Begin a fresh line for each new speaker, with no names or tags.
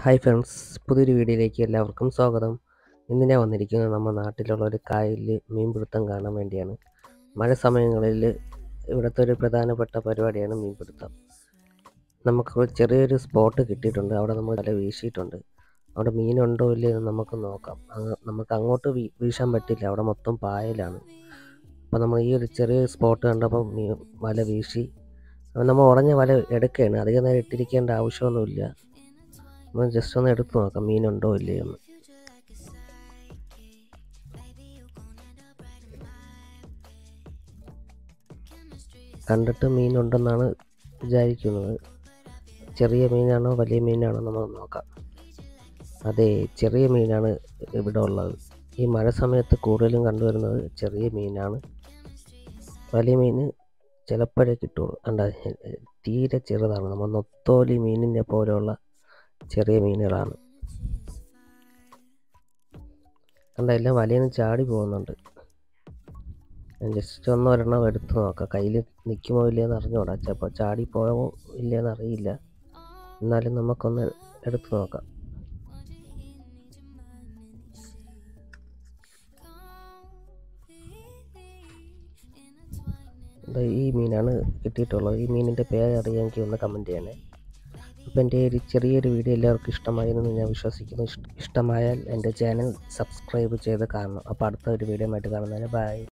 hi friends പുതിയൊരു വീഡിയോയിലേക്ക് എല്ലാവർക്കും സ്വാഗതം ഇന്ന് ഞാൻ വന്നിരിക്കുന്നത് നമ്മുടെ നാട്ടിലുള്ള ഒരു കായലിൽ മീൻപിടുത്തം കാണാൻ വേണ്ടിയാണ് മഴ സമയങ്ങളിൽ ഇവിടുത്തെ ഒരു പ്രധാനപ്പെട്ട പരിപാടിയാണ് മീൻപിടുത്തം നമുക്ക് ഒരു ചെറിയൊരു സ്പോട്ട് കിട്ടിയിട്ടുണ്ട് അവിടെ നമ്മൾ വല വീശിയിട്ടുണ്ട് അവിടെ മീനുണ്ടോ ഇല്ലയോ എന്ന് നമുക്ക് നോക്കാം അങ്ങ് നമുക്ക് അങ്ങോട്ട് വീ വീശാൻ പറ്റില്ല അവിടെ മൊത്തം പായലാണ് അപ്പോൾ നമ്മൾ ഈ ഒരു ചെറിയ സ്പോട്ട് കണ്ടപ്പോൾ മീ വല വീശി അപ്പോൾ നമ്മൾ ഉടഞ്ഞ വല എടുക്കുകയാണ് അധികം നേരം ഇട്ടിരിക്കേണ്ട ആവശ്യമൊന്നുമില്ല നമ്മൾ ജസ്റ്റ് ഒന്ന് എടുത്ത് നോക്കാം മീനുണ്ടോ ഇല്ലയോ എന്ന് കണ്ടിട്ട് മീനുണ്ടെന്നാണ് വിചാരിക്കുന്നത് ചെറിയ മീനാണോ വലിയ മീനാണോ നമ്മൾ നോക്കാം അതെ ചെറിയ മീനാണ് ഇവിടെ ഉള്ളത് ഈ മഴ സമയത്ത് കൂടുതലും കണ്ടുവരുന്നത് ചെറിയ മീനാണ് വലിയ മീൻ ചിലപ്പോഴേ കിട്ടുള്ളൂ കണ്ട തീരെ ചെറുതാണ് നമ്മൾ നൊത്തോലി മീനിനെ പോലെയുള്ള ചെറിയ മീനുകളാണ് കണ്ട എല്ലാം വലയിൽ ചാടി പോകുന്നുണ്ട് ഞാൻ ജസ്റ്റ് ഒന്ന് ഒരെണ്ണം എടുത്ത് നോക്കാം കയ്യിൽ നിൽക്കുമോ ഇല്ലയെന്ന് അറിഞ്ഞൂടാ ചിലപ്പോൾ ചാടി പോയോ ഇല്ലയെന്ന് അറിയില്ല എന്നാലും നമുക്കൊന്ന് എടുത്ത് നോക്കാം ദാ ഈ മീനാണ് കിട്ടിയിട്ടുള്ളത് ഈ മീനിൻ്റെ പേര് അറിയാമെങ്കിൽ ഒന്ന് കമൻറ്റ് ചെയ്യണേ അപ്പോൾ എൻ്റെ ഒരു ചെറിയൊരു വീഡിയോ എല്ലാവർക്കും ഇഷ്ടമായെന്ന് ഞാൻ വിശ്വസിക്കുന്നു ഇഷ്ട- ഇഷ്ടമായാൽ എൻ്റെ ചാനൽ സബ്സ്ക്രൈബ് ചെയ്ത് കാണണം അപ്പോൾ അടുത്ത ഒരു വീഡിയോ ആയിട്ട് കാണുന്നതിന് ബൈ